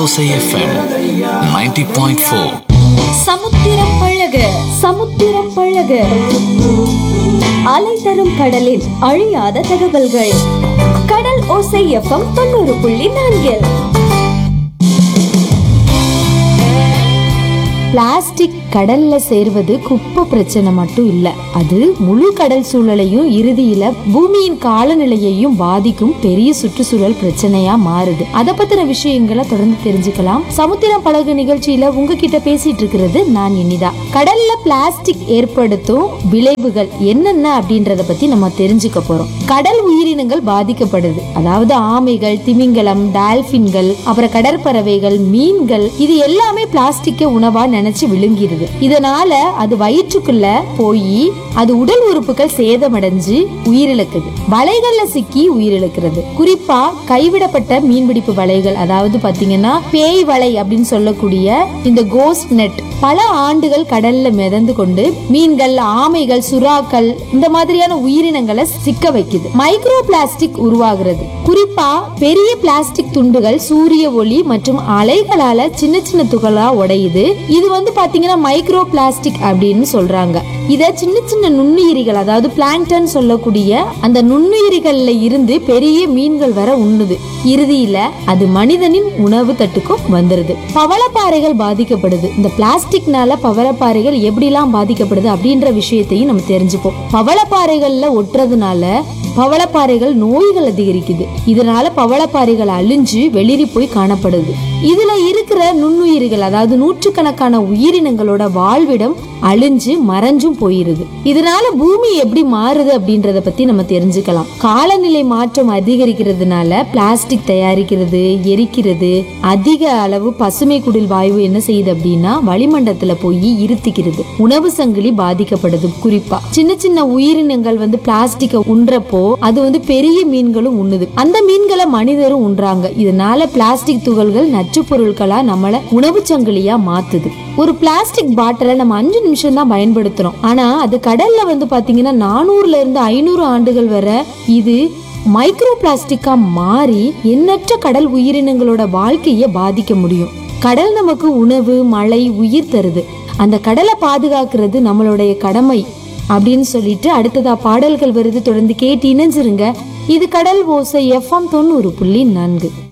ஓசை எஃப்எம் 90.4 சமுத்திரம் பழக சமுத்திரம் பழக அலை தரும் கடலின் அழியாத தகவல்கள் கடல் ஓசை எஃப்எம் தொண்ணூறு புள்ளி நான்கில் பிளாஸ்டிக் கடல்ல சேர்வது குப்பை பிரச்சனை மட்டும் இல்ல அது முழு கடல் சூழலையும் இறுதியில பூமியின் காலநிலையையும் பாதிக்கும் பெரிய சுற்றுச்சூழல் பிரச்சனையா மாறுது அத பத்தின விஷயங்களை தொடர்ந்து தெரிஞ்சுக்கலாம் சமுத்திரம் பழகு நிகழ்ச்சியில உங்ககிட்ட பேசிட்டு இருக்கிறது நான் இனிதா கடல்ல பிளாஸ்டிக் ஏற்படுத்தும் விளைவுகள் என்னென்ன அப்படின்றத பத்தி நம்ம தெரிஞ்சுக்க போறோம் கடல் உயிரினங்கள் பாதிக்கப்படுது அதாவது ஆமைகள் திமிங்கலம் டால்பின்கள் அப்புறம் கடற்பறவைகள் மீன்கள் இது எல்லாமே பிளாஸ்டிக்க உணவா நினைச்சு விழுங்கிருது இதனால அது வயிற்றுக்குள்ள போய் அது உடல் உறுப்புகள் சேதமடைஞ்சு உயிரிழக்குது வலைகள்ல சிக்கி உயிரிழக்கிறது குறிப்பா கைவிடப்பட்ட மீன்பிடிப்பு வலைகள் அதாவது பாத்தீங்கன்னா பேய் வலை அப்படின்னு சொல்லக்கூடிய இந்த கோஸ்ட் நெட் பல ஆண்டுகள் கடல்ல மிதந்து கொண்டு மீன்கள் ஆமைகள் சுறாக்கள் இந்த மாதிரியான உயிரினங்களை சிக்க வைக்குது மைக்ரோ பிளாஸ்டிக் உருவாகிறது குறிப்பா பெரிய பிளாஸ்டிக் துண்டுகள் சூரிய ஒளி மற்றும் அலைகளால சின்ன சின்ன துகளா உடையுது இது வந்து பாத்தீங்கன்னா மைக்ரோ பிளாஸ்டிக் அப்படின்னு சொல்றாங்க இத சின்ன சின்ன நுண்ணுயிரிகள் அதாவது பிளாங்டன் சொல்லக்கூடிய அந்த நுண்ணுயிரிகள்ல இருந்து பெரிய மீன்கள் வர உண்ணுது இறுதியில அது மனிதனின் உணவு தட்டுக்கும் வந்துருது பவளப்பாறைகள் பாதிக்கப்படுது இந்த பிளாஸ்டிக்னால பவளப்பாறைகள் எப்படிலாம் பாதிக்கப்படுது அப்படின்ற விஷயத்தையும் நம்ம தெரிஞ்சுப்போம் பவளப்பாறைகள்ல ஒட்டுறதுனால பவளப்பாறைகள் நோய்கள் அதிகரிக்குது இதனால பவளப்பாறைகள் அழிஞ்சு வெளிரி போய் காணப்படுது இதுல இருக்கிற நுண்ணுயிரிகள் அதாவது நூற்றுக்கணக்கான உயிரினங்களோட வாழ்விடம் அழிஞ்சு மறைஞ்சும் போயிருது இதனால பூமி எப்படி மாறுது அப்படின்றத பத்தி நம்ம தெரிஞ்சுக்கலாம் காலநிலை மாற்றம் அதிகரிக்கிறதுனால பிளாஸ்டிக் தயாரிக்கிறது எரிக்கிறது அதிக அளவு பசுமை குடில் வாயு என்ன செய்யுது அப்படின்னா வளிமண்டலத்துல போய் இருத்திக்கிறது உணவு சங்கிலி பாதிக்கப்படுது குறிப்பா சின்ன சின்ன உயிரினங்கள் வந்து பிளாஸ்டிக்கை உண்றப்போ அது வந்து பெரிய மீன்களும் உண்ணுது அந்த மீன்களை மனிதரும் உண்றாங்க இதனால பிளாஸ்டிக் துகள்கள் நச்சு பொருட்களா நம்மள உணவு சங்கிலியா மாத்துது ஒரு பிளாஸ்டிக் பாட்டிலை நம்ம அஞ்சு நிமிஷம் தான் பயன்படுத்துறோம் ஆனா அது கடல்ல வந்து பாத்தீங்கன்னா நானூறுல இருந்து ஐநூறு ஆண்டுகள் வரை இது மைக்ரோ பிளாஸ்டிக்கா மாறி எண்ணற்ற கடல் உயிரினங்களோட வாழ்க்கையை பாதிக்க முடியும் கடல் நமக்கு உணவு மழை உயிர் தருது அந்த கடலை பாதுகாக்கிறது நம்மளுடைய கடமை அப்படின்னு சொல்லிட்டு அடுத்ததா பாடல்கள் வருது தொடர்ந்து கேட்டு இணைஞ்சிருங்க இது கடல் ஓசை எஃப்எம் தொண்ணூறு புள்ளி நான்கு